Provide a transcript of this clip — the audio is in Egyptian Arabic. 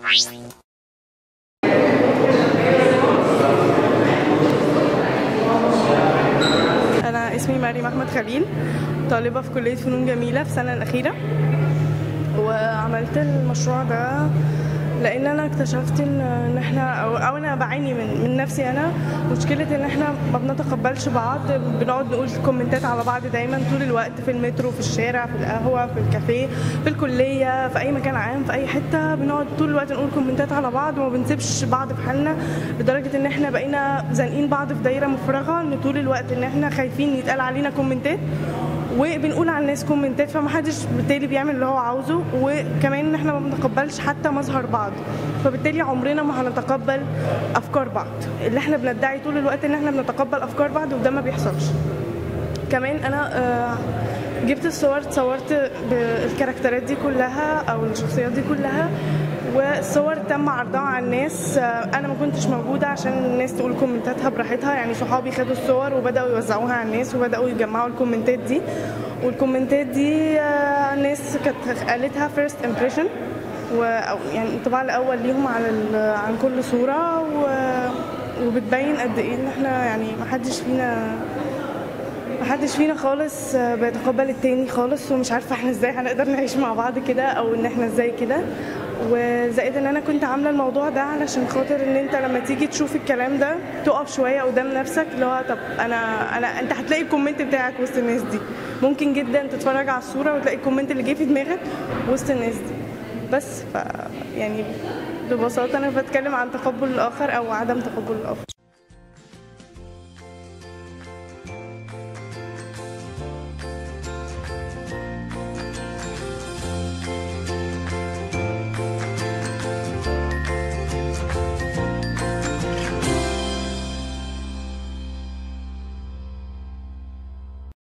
أنا اسمي مريم أحمد خليل طالبة في كلية فنون جميلة في السنة الأخيرة وعملت المشروع ده لان انا اكتشفت ان ان احنا او, أو انا بعاني من من نفسي انا مشكله ان احنا ما بنتقبلش بعض بنقعد نقول كومنتات على بعض دايما طول الوقت في المترو في الشارع في القهوه في الكافيه في الكليه في اي مكان عام في اي حته بنقعد طول الوقت نقول كومنتات على بعض وما بنسيبش بعض في حالنا لدرجه ان احنا بقينا زانقين بعض في دايره مفرغه ان طول الوقت ان احنا خايفين يتقال علينا كومنتات وبنقول على الناس كومنتات فمحدش بالتالي بيعمل اللي هو عاوزه وكمان ان احنا ما بنتقبلش حتى مظهر بعض فبالتالي عمرنا ما هنتقبل افكار بعض اللي احنا بندعي طول الوقت ان احنا بنتقبل افكار بعض وده ما بيحصلش كمان انا آه، جبت الصور صورت بالكاركترات دي كلها او الشخصيات دي كلها والصور تم عرضها على الناس آه، انا ما كنتش موجوده عشان الناس تقول كومنتاتها براحتها يعني صحابي خدوا الصور وبداوا يوزعوها على الناس وبداوا يجمعوا الكومنتات دي والكومنتات دي آه، ناس كانت قالتها فيرست امبريشن و أو يعني الانطباع الاول ليهم عن ال- عن كل صوره و وبتبين قد ايه ان احنا يعني ما حدش فينا محدش فينا خالص بيتقبل التاني خالص ومش عارفه احنا ازاي هنقدر نعيش مع بعض كده او ان احنا ازاي كده وزائد ان انا كنت عامله الموضوع ده علشان خاطر ان انت لما تيجي تشوف الكلام ده تقف شويه قدام نفسك اللي هو طب انا انا انت هتلاقي الكومنت بتاعك وسط الناس دي ممكن جدا تتفرج على الصوره وتلاقي الكومنت اللي جه في دماغك وسط الناس دي بس ف يعني ببساطه انا بتكلم عن تقبل الاخر او عدم تقبل الاخر